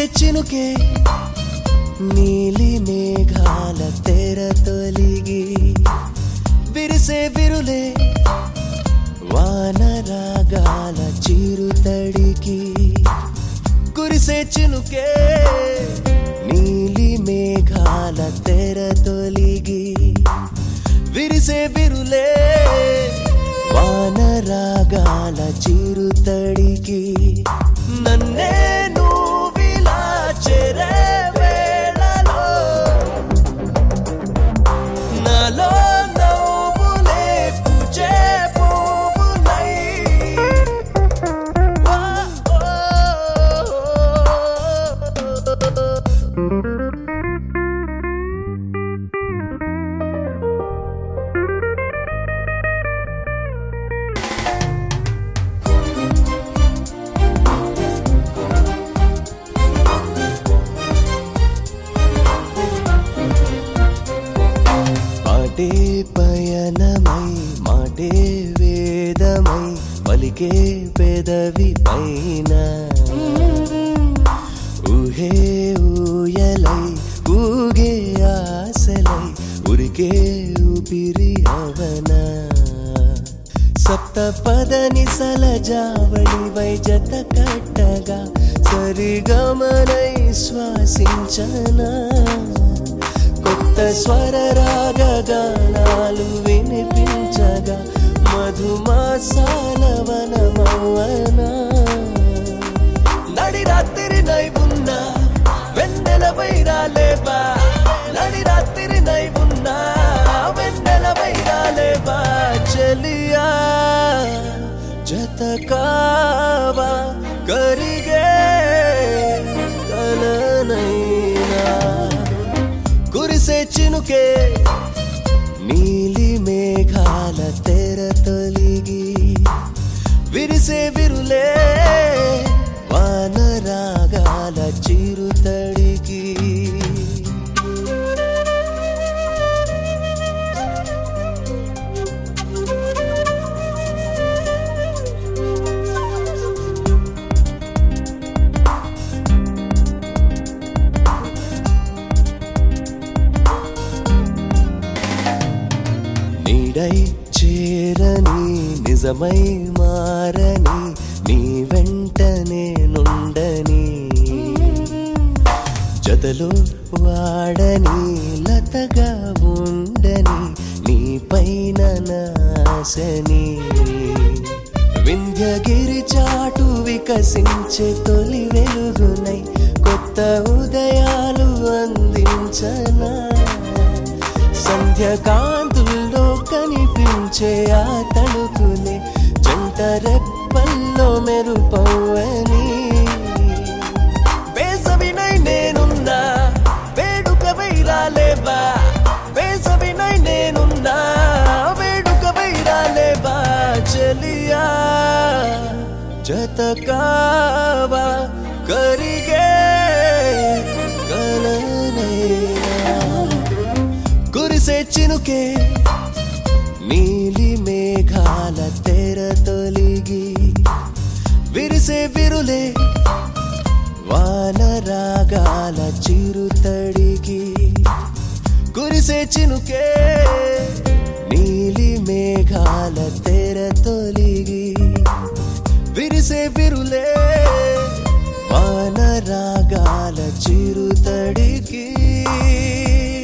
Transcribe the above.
చినుకే నీలి మేఘాల తెర తొలిగి విరిసే విరులే వానరాగాల చిరుతడికి కురిసే చినుకే నీలి మేఘాల తెర తొలిగి విరిసే విరులే వానరాగాల చిరుతడికి నన్నే నువ్విలా చేరే వేళలో నాలో నవ్వులే పూచే పువ్వులై ఓ, ఓ, ఓ. మాటే పయనమై మాటే వేదమై పలికే పెదవి పైన ఊహే ఊయలై ఊగే ఆశలై ఉరికే ఊపిరి అవన సప్త పదని సలజావళి వైజత కట్టగా సరిగమనై శ్వాసించనా కొత్త స్వర రాగ గానాలు వినిపించగా మధుమాసాల వనమౌవనా నడి రాత్రి నై ఉన్నా వెన్నెల వైరాలేవా నడి రాత్రి నై ఉన్నా వెన్నెల వైరాలేవా చెలియా జత కావా కరిగే కలనైనా కురిసే చినుకే నీలి మేఘాల తెర తొలిగి విరిసే విరులే వానరాగాల చిరుతడికి నీడై చేరని నిజమై మారని నీ వెంట నేనుండని జతలో వాడని లతగా ఉండని నీ పైన నాశని వింధ్యగిరి చాటు వికసించే తొలి వెలుగునై కొత్త ఉదయాలు అందించనా సంధ్య కాంతుల్లో కనిపించే ఆ తణుకులే జంట రెప్పల్లో మెరుపవ్వని వేసవినై నేనున్నా వేడుక వైరాలేవా వేసవినై నేనున్నా వేడుక వైరాలేవా చెలియా జత కావా కరిగే కలనైనా కురిసే చినుకే నీలి మేఘాల తెర తొలిగి విరిసే విరులే వానరాగాల చిరుతడికి కురిసే చినుకే నీలి మేఘాల తెర తొలిగి విరిసే విరులే వానరాగాల చిరుతడికి